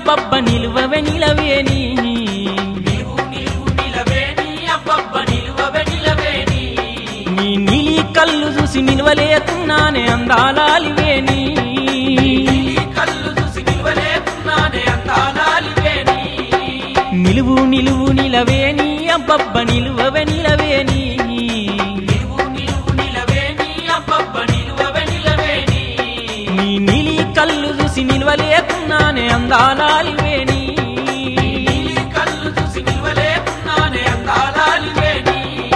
అబ్బబ్బ నిలువవే నిలవేని నీవు నీవు నిలవేని అబ్బబ్బ నిలువవే నిలవేని నీ నీలి కళ్ళు చూసి నిలవలేకున్నానే అందాలాలివేని నీలి కళ్ళు చూసి నిలవలేకున్నానే అందాలాలివేని నిలువు నిలువు నిలవేని అబ్బబ్బ నిలువవే నిలవేని నీవు నీవు నిలవేని అబ్బబ్బ నిలువవే నిలవేని నీ నీలి కళ్ళు చూసి నిలవలేకున్నానే అందాలాలివేని నీలి కళ్ళు చూసి నిలవలేకున్నానే అందాలాలివేని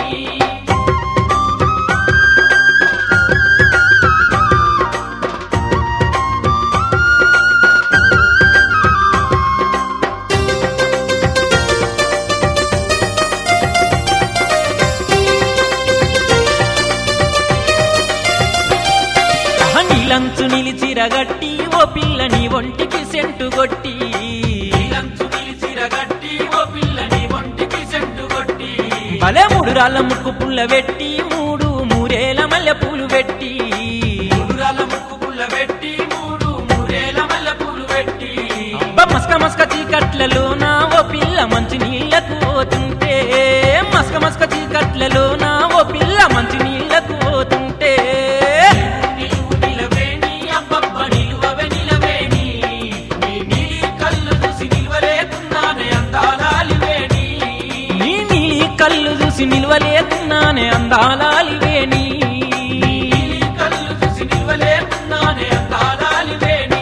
నీలంచు నిలిచిరగట్టి ఓ పిల్ల నీ ఒంటికి సెంటు కొట్టి నీలంచు నిలిచిరగట్టి ఓ పిల్లని ఒంటికి సెంటు కొట్టి భలే మూడు రాళ్ళ ముక్కు పుల్ల పెట్టి మూడు మూరేల మల్లె పూలు పెట్టి ముదురాల ముక్కు పుల్ల పెట్టి మూడు మూరేల మల్లె పూలు పెట్టి అబ్బ మస్క మస్క చీకట్లలోన ఓ పిల్ల మంచి నీళ్ళకు పోతుంటే మస్క మస్క చీకట్లలోన ఓ పిల్ల మంచి నీళ్ళకు పోతుంటే నీవు నిలవేని అబ్బబ్బ నిలువవే నిలవేని నీ నీలి కళ్ళు చూసి నిలవలేకున్నానే అందాలాలివేని నీ నీలి కళ్ళు చూసి నిలవలేకున్నానే అందాలాలివేని నీలి కళ్ళు చూసి నిలవలేకున్నానే అందాలాలివేని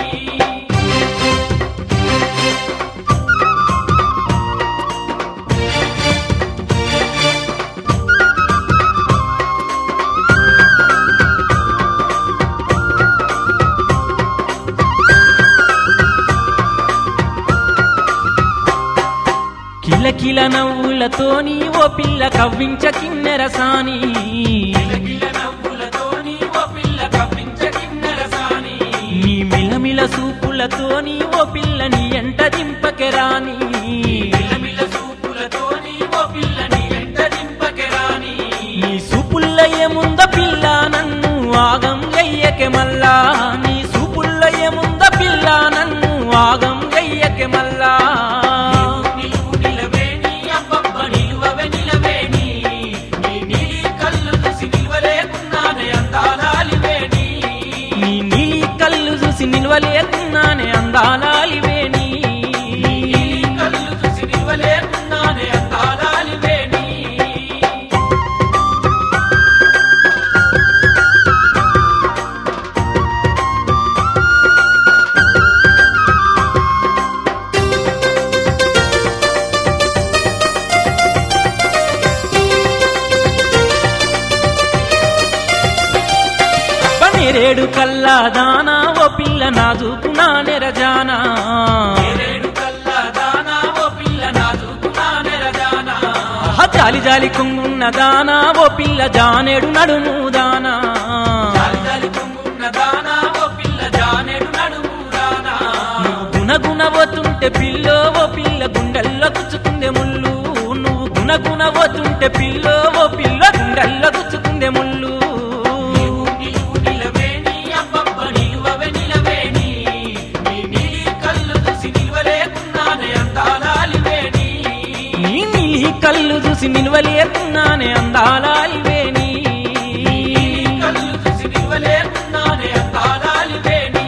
కిల కిల నవ్వులతోని ఓ పిల్ల కవ్వించ కిన్నెరసాని కిలకిల నవ్వులతోని ఓ పిల్ల కవ్వించ కిన్నెరసాని నీ మిలమిల సూపులతోని ఓ పిల్లని ఎంట దింపకెరాని మిలమిల సూపులతోని ఓ పిల్లని ఎంట దింపకెరాని నీ సూపుల్లయ్య ముంద పిల్ల నన్ను ఆగం గయ్యకె మల్లా నీ సూపుల్లయ్య ముంద పిల్ల నన్ను ఆగం గయ్యకె మల్లా నీవు నిలవేని అబ్బబ్బ నిలువవే నిలవేని నీ నీలి కళ్ళు చూసి నిలవలేకున్నానే అందాలాలివేని నీ నీలి కళ్ళు చూసి నిలవలేకున్నానే అందాలాలివేని నీలి కళ్ళు చూసి నిలవలేకున్నానే అందాలాలివేని నేరేడు కల్లా దానా ఓ పిల్ల నాజుకు నా నెరజానా నేరేడు కల్ల దానా ఓ పిల్ల నాజుకునా నెరజానా ఆహా, జాలి జాలి కొంగున్న దానా ఓ పిల్ల జానేడు నడుము దానా జాలి జాలి కొంగున్న దానా ఓ పిల్ల జానెడు నడుము దానా గుణగుణ పోతుంటే పిల్లో ఓ పిల్ల గుండెల్లో గుచ్చుకుందే ముళ్ళు నువ్వు గుణగుణ పోతుంటే పిల్లో ఓ పిల్ల గుండెల్లో గుచ్చుకుందే ముళ్ళు నీవు నీవు నిలవేని అబ్బబ్బ నిలువవే నిలవేని నీ నీలి కళ్ళు చూసి నిలవలేకున్నానే అందాలాలివేని నీ నీలి కళ్ళు చూసి నిలవలేకున్నానే అందాలాలివేని నీలి కళ్ళు చూసి నిలవలేకున్నానే అందాలాలివేని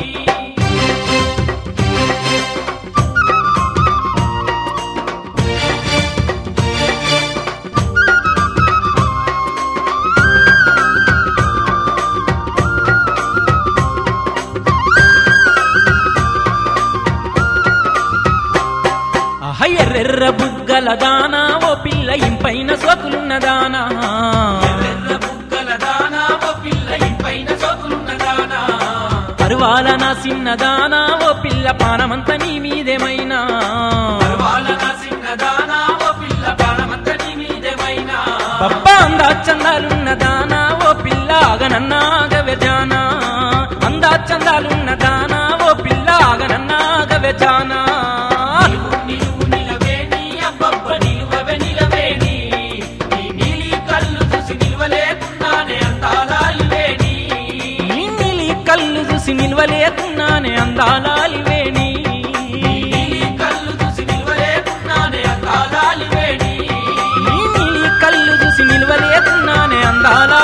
ఆహా, ఎర్రెర్ర బుగ్గల దానా ఓ పిల్ల ఇంపైన సోకులున్న దానా ఎర్ర బుగ్గల దానా ఓ పిల్ల ఇంపైన సోకులున్న దానా పరువాల నా సిన్న దానా ఓ పిల్ల పానమంత నీ మీదేమైనా పర్వాల నా సిన్న దానా ఓ పిల్ల బాణమంత నీ మీదేమైనా పప్పా అందా చందాలున్న దానా ఓ పిల్ల ఆగనన్నాగవె జానా అందా చందాలున్న దానా ఓ పిల్ల ఆగనన్నాగవె జానా నీవు నీవు నిలవేని అబ్బబ్బ నిలువవే నిలవేని నీ నీలి కళ్ళు చూసి నిలవలేకున్నానే అందాలాలివేని నీ నీలి కళ్ళు చూసి నిలవలేకున్నానే అందాలాలివేని దండాల